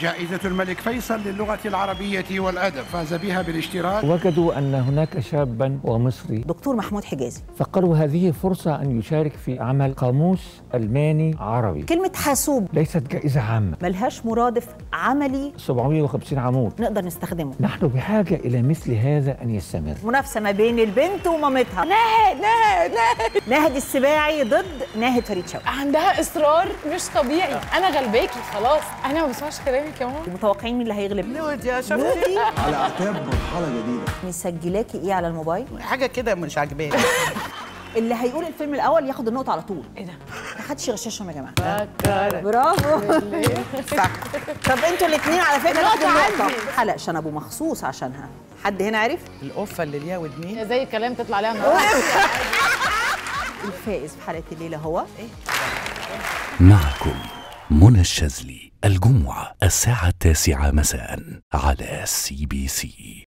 جائزة الملك فيصل للغة العربية والأدب فاز بها بالاشتراك وجدوا أن هناك شابا ومصري دكتور محمود حجازي فقالوا هذه فرصة أن يشارك في عمل قاموس ألماني عربي كلمة حاسوب ليست جائزة عامة ملهاش مرادف عملي 750 عمود نقدر نستخدمه نحن بحاجة إلى مثل هذا أن يستمر منافسة ما بين البنت ومامتها ناهد ناهد ناهد ناهد السباعي ضد ناهد فريد شوقي عندها اصرار مش طبيعي انا غلباكي خلاص انا ما بسمعش كلامك يا ماما متوقعين مين اللي هيغلب نود يا شفتي على اعتاب مرحله جديده مسجلاكي ايه على الموبايل حاجه كده مش عاجباني اللي هيقول الفيلم الاول ياخد النقطه على طول ايه ده محدش يغششهم يا جماعه برافو صح طب انتوا الاثنين على فكره النقطة تاخدوا النقطه عندي. حلق شنبه مخصوص عشانها حد هنا عرف القفه اللي ليها ودنين يا زي الكلام تطلع عليها النهارده الفائز في حلقه الليله هو معكم منى الشاذلي الجمعة الساعة التاسعة مساء على سي بي سي